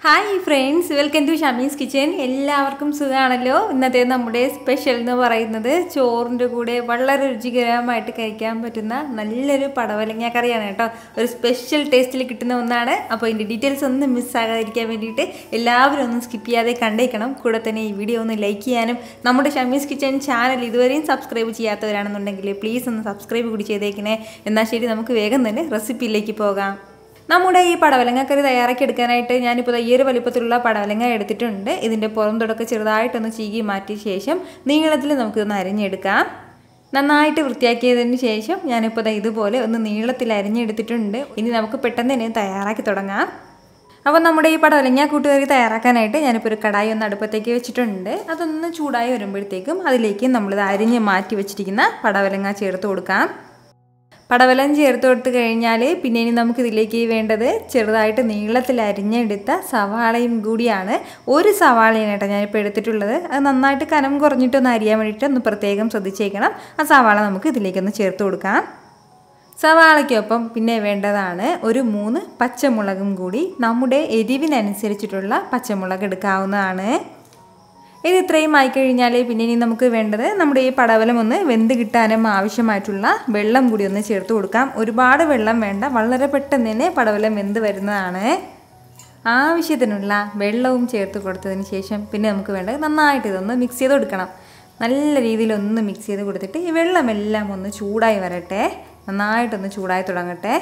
hi friends welcome to Shamees kitchen എല്ലാവർക്കും സുഖമാണല്ലോ ഇന്നത്തെ നമ്മുടെ സ്പെഷ്യൽ എന്ന് പറയുന്നത് ചോറിൻ്റെ കൂടെ വളരെ രുചികരമായിട്ട് കഴിക്കാൻ പറ്റുന്ന നല്ലൊരു പടവലങ്ങ കറിയാണ് കേട്ടോ ഒരു സ്പെഷ്യൽ ടേസ്റ്റിൽ കിട്ടുന്ന ഒന്നാണ് അപ്പോൾ ഇതിൻ്റെ ഡീറ്റെയിൽസ് ഒന്നും മിസ്സാകാതിരിക്കാൻ വേണ്ടിയിട്ട് എല്ലാവരും ഒന്നും സ്കിപ്പ് ചെയ്യാതെ കണ്ടേക്കണം കൂടെ തന്നെ ഈ വീഡിയോ ഒന്ന് ലൈക്ക് ചെയ്യാനും നമ്മുടെ ഷമീസ് കിച്ചൻ ചാനൽ ഇതുവരെയും സബ്സ്ക്രൈബ് ചെയ്യാത്തവരാണെന്നുണ്ടെങ്കിൽ പ്ലീസ് ഒന്ന് സബ്സ്ക്രൈബ് കൂടി ചെയ്തേക്കണേ എന്നാൽ ശരി നമുക്ക് വേഗം തന്നെ റെസിപ്പിയിലേക്ക് പോകാം നമ്മുടെ ഈ പടവലങ്ങക്കറി തയ്യാറാക്കി എടുക്കാനായിട്ട് ഞാനിപ്പോൾ ഈ ഒരു വലിപ്പത്തിലുള്ള പടവലങ്ങ എടുത്തിട്ടുണ്ട് ഇതിൻ്റെ പുറം തുടക്കം ചെറുതായിട്ടൊന്ന് ചീകി മാറ്റിയ ശേഷം നീളത്തിൽ നമുക്കിതൊന്ന് അരിഞ്ഞെടുക്കാം നന്നായിട്ട് വൃത്തിയാക്കിയതിന് ശേഷം ഞാനിപ്പോൾ ഇതുപോലെ ഒന്ന് നീളത്തിൽ അരിഞ്ഞെടുത്തിട്ടുണ്ട് ഇനി നമുക്ക് പെട്ടെന്ന് തന്നെ തയ്യാറാക്കി തുടങ്ങാം അപ്പോൾ നമ്മുടെ ഈ പടവലങ്ങ കൂട്ടുകറി തയ്യാറാക്കാനായിട്ട് ഞാനിപ്പോൾ ഒരു കടായി ഒന്ന് അടുപ്പത്തേക്ക് വെച്ചിട്ടുണ്ട് അതൊന്ന് ചൂടായി വരുമ്പോഴത്തേക്കും അതിലേക്ക് നമ്മളിത് അരിഞ്ഞ് മാറ്റി വെച്ചിരിക്കുന്ന പടവലങ്ങ ചേർത്ത് കൊടുക്കാം പടവലം ചേർത്ത് കൊടുത്തു കഴിഞ്ഞാൽ പിന്നെ ഇനി നമുക്ക് ഇതിലേക്ക് വേണ്ടത് ചെറുതായിട്ട് നീളത്തിൽ അരിഞ്ഞെടുത്ത സവാളയും കൂടിയാണ് ഒരു സവാളയാണ് കേട്ടോ ഞാനിപ്പോൾ എടുത്തിട്ടുള്ളത് അത് നന്നായിട്ട് കനം കുറഞ്ഞിട്ടൊന്ന് അരിയാൻ വേണ്ടിയിട്ട് ഒന്ന് പ്രത്യേകം ശ്രദ്ധിച്ചേക്കണം ആ സവാള നമുക്ക് ഇതിലേക്കൊന്ന് ചേർത്ത് കൊടുക്കാം സവാളയ്ക്കൊപ്പം പിന്നെ വേണ്ടതാണ് ഒരു മൂന്ന് പച്ചമുളകും കൂടി നമ്മുടെ എരിവിനനുസരിച്ചിട്ടുള്ള പച്ചമുളക് എടുക്കാവുന്നതാണ് ഇത് ഇത്രയും ആയിക്കഴിഞ്ഞാൽ പിന്നെ ഇനി നമുക്ക് വേണ്ടത് നമ്മുടെ ഈ പടവലം ഒന്ന് വെന്ത് കിട്ടാനും ആവശ്യമായിട്ടുള്ള വെള്ളം കൂടി ഒന്ന് ചേർത്ത് കൊടുക്കാം ഒരുപാട് വെള്ളം വേണ്ട വളരെ പെട്ടെന്ന് തന്നെ പടവലം വെന്ത് വരുന്നതാണ് ആവശ്യത്തിനുള്ള വെള്ളവും ചേർത്ത് കൊടുത്തതിന് ശേഷം പിന്നെ നമുക്ക് വേണ്ടത് നന്നായിട്ട് ഇതൊന്ന് മിക്സ് ചെയ്ത് കൊടുക്കണം നല്ല രീതിയിൽ ഒന്ന് മിക്സ് ചെയ്ത് കൊടുത്തിട്ട് ഈ വെള്ളമെല്ലാം ഒന്ന് ചൂടായി വരട്ടെ നന്നായിട്ടൊന്ന് ചൂടായി തുടങ്ങട്ടെ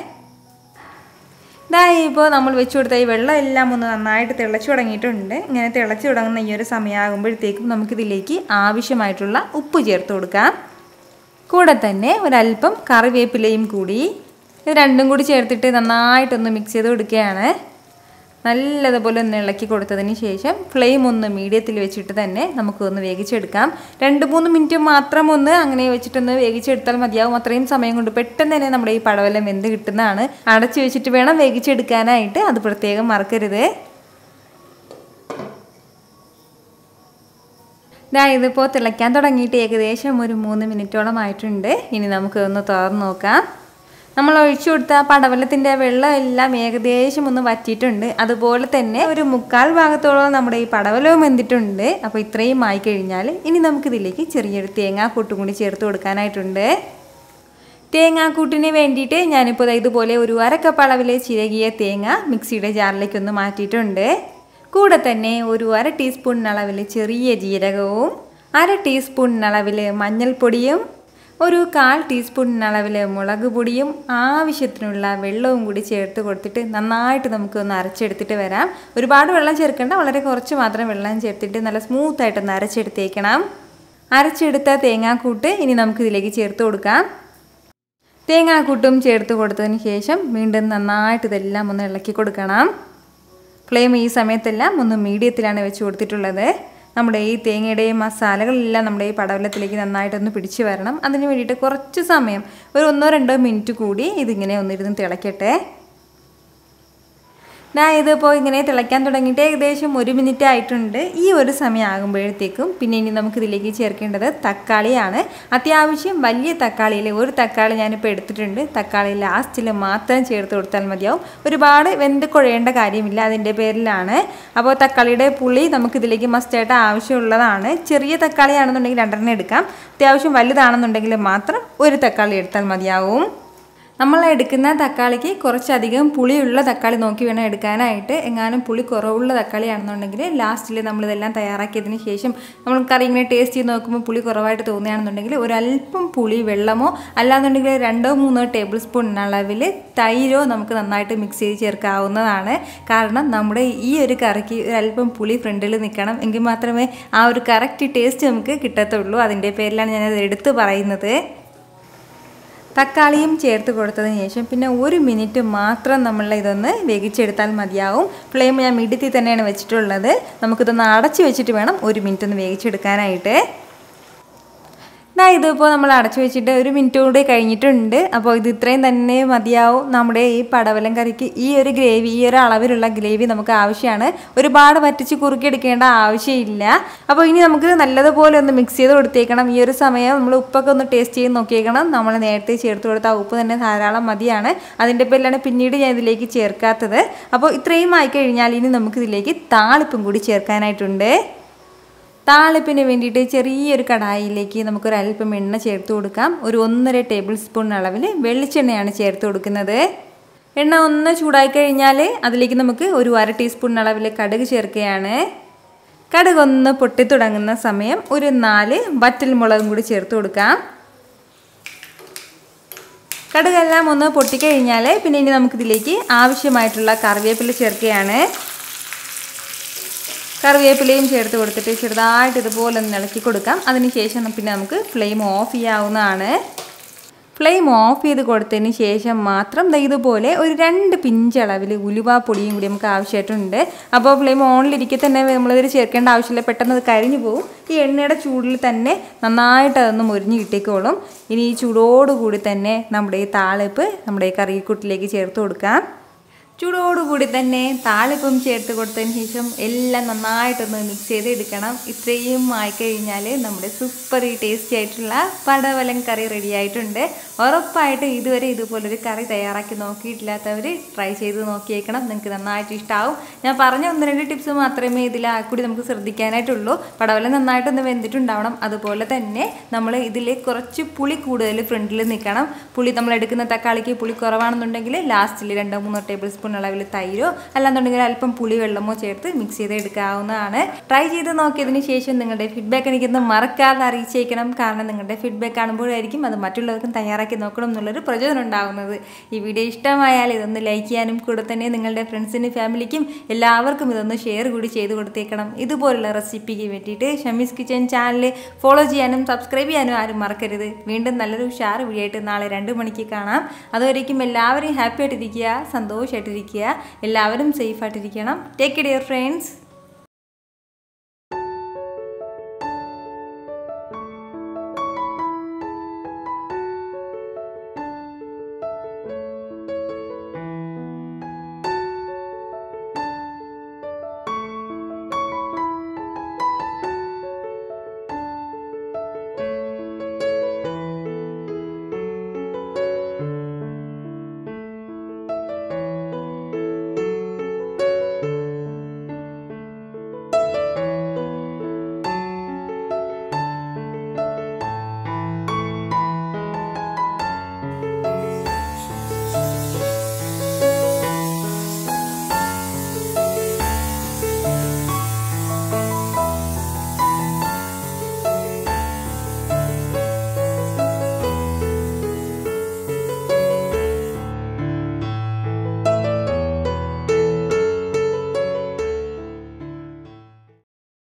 ഇതാ ഇപ്പോൾ നമ്മൾ വെച്ച് കൊടുത്ത ഈ വെള്ളം എല്ലാം ഒന്ന് നന്നായിട്ട് തിളച്ചു തുടങ്ങിയിട്ടുണ്ട് ഇങ്ങനെ തിളച്ചു തുടങ്ങുന്ന ഈ ഒരു സമയമാകുമ്പോഴത്തേക്കും നമുക്കിതിലേക്ക് ആവശ്യമായിട്ടുള്ള ഉപ്പ് ചേർത്ത് കൊടുക്കാം കൂടെ തന്നെ ഒരല്പം കറിവേപ്പിലയും കൂടി ഇത് രണ്ടും കൂടി ചേർത്തിട്ട് നന്നായിട്ടൊന്ന് മിക്സ് ചെയ്ത് കൊടുക്കുകയാണ് നല്ലതുപോലെ ഒന്ന് ഇളക്കി കൊടുത്തതിന് ശേഷം ഫ്ലെയിം ഒന്ന് മീഡിയത്തിൽ വെച്ചിട്ട് തന്നെ നമുക്ക് ഒന്ന് വേവിച്ചെടുക്കാം രണ്ട് മൂന്ന് മിനിറ്റ് മാത്രം ഒന്ന് അങ്ങനെ വെച്ചിട്ടൊന്ന് വേവിച്ചെടുത്താൽ മതിയാവും അത്രയും സമയം കൊണ്ട് പെട്ടെന്ന് തന്നെ നമ്മുടെ ഈ പടവലം വെന്ത് കിട്ടുന്നതാണ് അടച്ചു വെച്ചിട്ട് വേണം വേവിച്ചെടുക്കാനായിട്ട് അത് പ്രത്യേകം മറക്കരുത് ഇതാ ഇതിപ്പോൾ തിളയ്ക്കാൻ തുടങ്ങിയിട്ട് ഏകദേശം ഒരു മൂന്ന് മിനിറ്റോളം ആയിട്ടുണ്ട് ഇനി നമുക്ക് ഒന്ന് തുറന്ന് നോക്കാം നമ്മൾ ഒഴിച്ചു കൊടുത്ത പടവലത്തിൻ്റെ വെള്ളം എല്ലാം ഏകദേശം ഒന്ന് വറ്റിയിട്ടുണ്ട് അതുപോലെ തന്നെ ഒരു മുക്കാൽ ഭാഗത്തോളം നമ്മുടെ ഈ പടവലവും വെന്തിട്ടുണ്ട് അപ്പോൾ ഇത്രയും ആയി കഴിഞ്ഞാൽ ഇനി നമുക്കിതിലേക്ക് ചെറിയൊരു തേങ്ങാക്കൂട്ടും കൂടി ചേർത്ത് കൊടുക്കാനായിട്ടുണ്ട് തേങ്ങാക്കൂട്ടിന് വേണ്ടിയിട്ട് ഞാനിപ്പോൾ ഇതുപോലെ ഒരു അരക്കപ്പ് അളവിൽ ചിരകിയ തേങ്ങ മിക്സിയുടെ ജാറിലേക്ക് ഒന്ന് മാറ്റിയിട്ടുണ്ട് കൂടെ തന്നെ ഒരു അര ടീസ്പൂൺ അളവിൽ ചെറിയ ജീരകവും അര ടീസ്പൂൺ അളവിൽ മഞ്ഞൾപ്പൊടിയും ഒരു കാൽ ടീസ്പൂൺ അളവിൽ മുളക് പൊടിയും ആവശ്യത്തിനുള്ള വെള്ളവും കൂടി ചേർത്ത് കൊടുത്തിട്ട് നന്നായിട്ട് നമുക്കൊന്ന് അരച്ചെടുത്തിട്ട് വരാം ഒരുപാട് വെള്ളം ചേർക്കേണ്ട വളരെ കുറച്ച് മാത്രം വെള്ളം ചേർത്തിട്ട് നല്ല സ്മൂത്തായിട്ടൊന്ന് അരച്ചെടുത്തേക്കണം അരച്ചെടുത്ത തേങ്ങാക്കൂട്ട് ഇനി നമുക്കിതിലേക്ക് ചേർത്ത് കൊടുക്കാം തേങ്ങാക്കൂട്ടും ചേർത്ത് കൊടുത്തതിന് ശേഷം വീണ്ടും നന്നായിട്ട് ഇതെല്ലാം ഒന്ന് ഇളക്കി കൊടുക്കണം ഫ്ലെയിം ഈ സമയത്തെല്ലാം ഒന്ന് മീഡിയത്തിലാണ് വെച്ച് കൊടുത്തിട്ടുള്ളത് നമ്മുടെ ഈ തേങ്ങയുടെയും മസാലകളെല്ലാം നമ്മുടെ ഈ പടവലത്തിലേക്ക് നന്നായിട്ടൊന്ന് പിടിച്ചു വരണം അതിന് വേണ്ടിയിട്ട് കുറച്ച് സമയം ഒരു ഒന്നോ രണ്ടോ മിനിറ്റ് കൂടി ഇതിങ്ങനെ ഒന്നിരുന്ന് തിളയ്ക്കട്ടെ ഞാൻ ഇതിപ്പോൾ ഇങ്ങനെ തിളയ്ക്കാൻ തുടങ്ങിയിട്ട് ഏകദേശം ഒരു മിനിറ്റ് ആയിട്ടുണ്ട് ഈ ഒരു സമയം ആകുമ്പോഴത്തേക്കും പിന്നെ ഇനി നമുക്കിതിലേക്ക് ചേർക്കേണ്ടത് തക്കാളിയാണ് അത്യാവശ്യം വലിയ തക്കാളിയിൽ ഒരു തക്കാളി ഞാനിപ്പോൾ എടുത്തിട്ടുണ്ട് തക്കാളി ലാസ്റ്റിൽ മാത്രം ചേർത്ത് കൊടുത്താൽ മതിയാവും ഒരുപാട് വെന്ത് കുഴയേണ്ട കാര്യമില്ല അതിൻ്റെ പേരിലാണ് അപ്പോൾ തക്കാളിയുടെ പുളി നമുക്കിതിലേക്ക് മസ്റ്റായിട്ട് ആവശ്യമുള്ളതാണ് ചെറിയ തക്കാളി ആണെന്നുണ്ടെങ്കിൽ രണ്ടെണ്ണം എടുക്കാം അത്യാവശ്യം വലുതാണെന്നുണ്ടെങ്കിൽ മാത്രം ഒരു തക്കാളി എടുത്താൽ മതിയാവും നമ്മൾ എടുക്കുന്ന തക്കാളിക്ക് കുറച്ചധികം പുളിയുള്ള തക്കാളി നോക്കി വേണം എടുക്കാനായിട്ട് എങ്ങാനും പുളി കുറവുള്ള തക്കാളി ആണെന്നുണ്ടെങ്കിൽ ലാസ്റ്റിൽ നമ്മളിതെല്ലാം തയ്യാറാക്കിയതിന് ശേഷം നമ്മൾ കറി ഇങ്ങനെ ടേസ്റ്റ് ചെയ്ത് നോക്കുമ്പോൾ പുളി കുറവായിട്ട് തോന്നുകയാണെന്നുണ്ടെങ്കിൽ ഒരല്പം പുളി വെള്ളമോ അല്ലാന്നുണ്ടെങ്കിൽ രണ്ടോ മൂന്നോ ടേബിൾ സ്പൂൺ അളവിൽ തൈരോ നമുക്ക് നന്നായിട്ട് മിക്സ് ചെയ്ത് ചേർക്കാവുന്നതാണ് കാരണം നമ്മുടെ ഈ ഒരു കറിക്ക് ഒരല്പം പുളി ഫ്രണ്ടിൽ നിൽക്കണം എങ്കിൽ മാത്രമേ ആ ഒരു കറക്റ്റ് ടേസ്റ്റ് നമുക്ക് കിട്ടത്തുള്ളൂ അതിൻ്റെ പേരിലാണ് ഞാനത് എടുത്തു പറയുന്നത് തക്കാളിയും ചേർത്ത് കൊടുത്തതിന് ശേഷം പിന്നെ ഒരു മിനിറ്റ് മാത്രം നമ്മൾ ഇതൊന്ന് വേവിച്ചെടുത്താൽ മതിയാവും ഫ്ലെയിം ഞാൻ മിഡിത്തിൽ തന്നെയാണ് വെച്ചിട്ടുള്ളത് നമുക്കിതൊന്ന് അടച്ച് വെച്ചിട്ട് വേണം ഒരു മിനിറ്റ് ഒന്ന് വേവിച്ചെടുക്കാനായിട്ട് ദാ ഇതിപ്പോൾ നമ്മൾ അടച്ചു വെച്ചിട്ട് ഒരു മിനിറ്റ് കൂടി കഴിഞ്ഞിട്ടുണ്ട് അപ്പോൾ ഇത് ഇത്രയും തന്നെ മതിയാവും നമ്മുടെ ഈ പടവലം കറിക്ക് ഈ ഒരു ഗ്രേവി ഈ ഒരു അളവിലുള്ള ഗ്രേവി നമുക്ക് ആവശ്യമാണ് ഒരുപാട് വറ്റിച്ച് കുറുക്കിയെടുക്കേണ്ട ആവശ്യമില്ല അപ്പോൾ ഇനി നമുക്ക് നല്ലതുപോലെ ഒന്ന് മിക്സ് ചെയ്ത് കൊടുത്തേക്കണം ഈ ഒരു സമയം നമ്മൾ ഉപ്പൊക്കെ ഒന്ന് ടേസ്റ്റ് ചെയ്ത് നോക്കിയേക്കണം നമ്മൾ നേരത്തെ ചേർത്ത് കൊടുത്ത ആ ഉപ്പ് തന്നെ ധാരാളം മതിയാണ് അതിൻ്റെ പേരിലാണ് പിന്നീട് ഞാൻ ഇതിലേക്ക് ചേർക്കാത്തത് അപ്പോൾ ഇത്രയും ആയി കഴിഞ്ഞാൽ ഇനി നമുക്ക് ഇതിലേക്ക് താളിപ്പും കൂടി ചേർക്കാനായിട്ടുണ്ട് താളിപ്പിന് വേണ്ടിയിട്ട് ചെറിയൊരു കടായിലേക്ക് നമുക്കൊരു അല്പം എണ്ണ ചേർത്ത് കൊടുക്കാം ഒരു ഒന്നര ടേബിൾ സ്പൂൺ അളവിൽ വെളിച്ചെണ്ണയാണ് ചേർത്ത് കൊടുക്കുന്നത് എണ്ണ ഒന്ന് ചൂടായി കഴിഞ്ഞാൽ അതിലേക്ക് നമുക്ക് ഒരു അര ടീസ്പൂൺ അളവിൽ കടുക് ചേർക്കുകയാണ് കടുക് ഒന്ന് പൊട്ടിത്തുടങ്ങുന്ന സമയം ഒരു നാല് വറ്റൽ മുളകും കൂടി ചേർത്ത് കൊടുക്കാം കടുകെല്ലാം ഒന്ന് പൊട്ടിക്കഴിഞ്ഞാൽ പിന്നെ ഇനി നമുക്കിതിലേക്ക് ആവശ്യമായിട്ടുള്ള കറിവേപ്പില ചേർക്കുകയാണ് കറിവേപ്പിലയും ചേർത്ത് കൊടുത്തിട്ട് ചെറുതായിട്ട് ഇതുപോലെ ഒന്ന് ഇളക്കി കൊടുക്കാം അതിനുശേഷം പിന്നെ നമുക്ക് ഫ്ലെയിം ഓഫ് ചെയ്യാവുന്നതാണ് ഫ്ലെയിം ഓഫ് ചെയ്ത് കൊടുത്തതിന് ശേഷം മാത്രം ദാ ഇതുപോലെ ഒരു രണ്ട് പിഞ്ചളവിൽ ഉലുവാപ്പൊടിയും കൂടി നമുക്ക് ആവശ്യമായിട്ടുണ്ട് അപ്പോൾ ഫ്ലെയിം ഓണിലിരിക്കെ തന്നെ നമ്മളിതിൽ ചേർക്കേണ്ട ആവശ്യമില്ല പെട്ടെന്ന് അത് കരിഞ്ഞു പോകും ഈ എണ്ണയുടെ ചൂടിൽ തന്നെ നന്നായിട്ട് അതൊന്ന് മുരിഞ്ഞ് കിട്ടിക്കോളും ഇനി ഈ ചൂടോടുകൂടി തന്നെ നമ്മുടെ ഈ താളിപ്പ് നമ്മുടെ ഈ കറിക്കൂട്ടിലേക്ക് ചേർത്ത് കൊടുക്കാം ചൂടോടുകൂടി തന്നെ താളിപ്പം ചേർത്ത് കൊടുത്തതിന് ശേഷം എല്ലാം നന്നായിട്ടൊന്ന് മിക്സ് ചെയ്ത് എടുക്കണം ഇത്രയും ആയിക്കഴിഞ്ഞാൽ നമ്മുടെ സൂപ്പർ ടേസ്റ്റി ആയിട്ടുള്ള പടവലം കറി റെഡി ആയിട്ടുണ്ട് ഉറപ്പായിട്ട് ഇതുവരെ ഇതുപോലൊരു കറി തയ്യാറാക്കി നോക്കിയിട്ടില്ലാത്തവർ ട്രൈ ചെയ്ത് നോക്കിയേക്കണം നിങ്ങൾക്ക് നന്നായിട്ട് ഇഷ്ടമാവും ഞാൻ പറഞ്ഞ ഒന്ന് രണ്ട് ടിപ്സ് മാത്രമേ ഇതിൽ കൂടി നമുക്ക് ശ്രദ്ധിക്കാനായിട്ടുള്ളൂ പടവലം നന്നായിട്ടൊന്ന് വെന്തിട്ടുണ്ടാവണം അതുപോലെ തന്നെ നമ്മൾ ഇതിൽ കുറച്ച് പുളി കൂടുതൽ ഫ്രണ്ടിൽ നിൽക്കണം പുളി നമ്മൾ എടുക്കുന്ന തക്കാളിക്ക് പുളി കുറവാണെന്നുണ്ടെങ്കിൽ ലാസ്റ്റിൽ രണ്ടോ മൂന്നോ ടേബിൾ സ്പൂൺ അളവിൽ തൈരോ അല്ലാന്നുണ്ടെങ്കിൽ അല്പം പുളി വെള്ളമോ ചേർത്ത് മിക്സ് ചെയ്ത് എടുക്കാവുന്നതാണ് ട്രൈ ചെയ്ത് നോക്കിയതിന് ശേഷം നിങ്ങളുടെ ഫീഡ്ബാക്ക് എനിക്കൊന്ന് മറക്കാതെ അറിയിച്ചേക്കണം കാരണം നിങ്ങളുടെ ഫീഡ്ബാക്ക് കാണുമ്പോഴായിരിക്കും അത് മറ്റുള്ളവർക്കും തയ്യാറാക്കി നോക്കണം എന്നുള്ളൊരു പ്രചോദനം ഉണ്ടാകുന്നത് ഈ വീഡിയോ ഇഷ്ടമായാൽ ഇതൊന്ന് ലൈക്ക് ചെയ്യാനും കൂടെ തന്നെ നിങ്ങളുടെ ഫ്രണ്ട്സിനും ഫാമിലിക്കും എല്ലാവർക്കും ഇതൊന്ന് ഷെയർ കൂടി ചെയ്ത് കൊടുത്തേക്കണം ഇതുപോലുള്ള റെസിപ്പിക്ക് വേണ്ടിയിട്ട് ഷമീസ് കിച്ചൻ ചാനൽ ഫോളോ ചെയ്യാനും സബ്സ്ക്രൈബ് ചെയ്യാനും ആരും മറക്കരുത് വീണ്ടും നല്ലൊരു ഉഷാർ വീഡിയോ ആയിട്ട് നാളെ രണ്ട് മണിക്ക് കാണാം അതുവരേക്കും എല്ലാവരും ഹാപ്പി ആയിട്ടിരിക്കുക സന്തോഷമായിട്ടിരിക്കുക എല്ലാവരും സേഫ് ആയിട്ടിരിക്കണം ടേക്ക് കെയർ ഫ്രണ്ട്സ്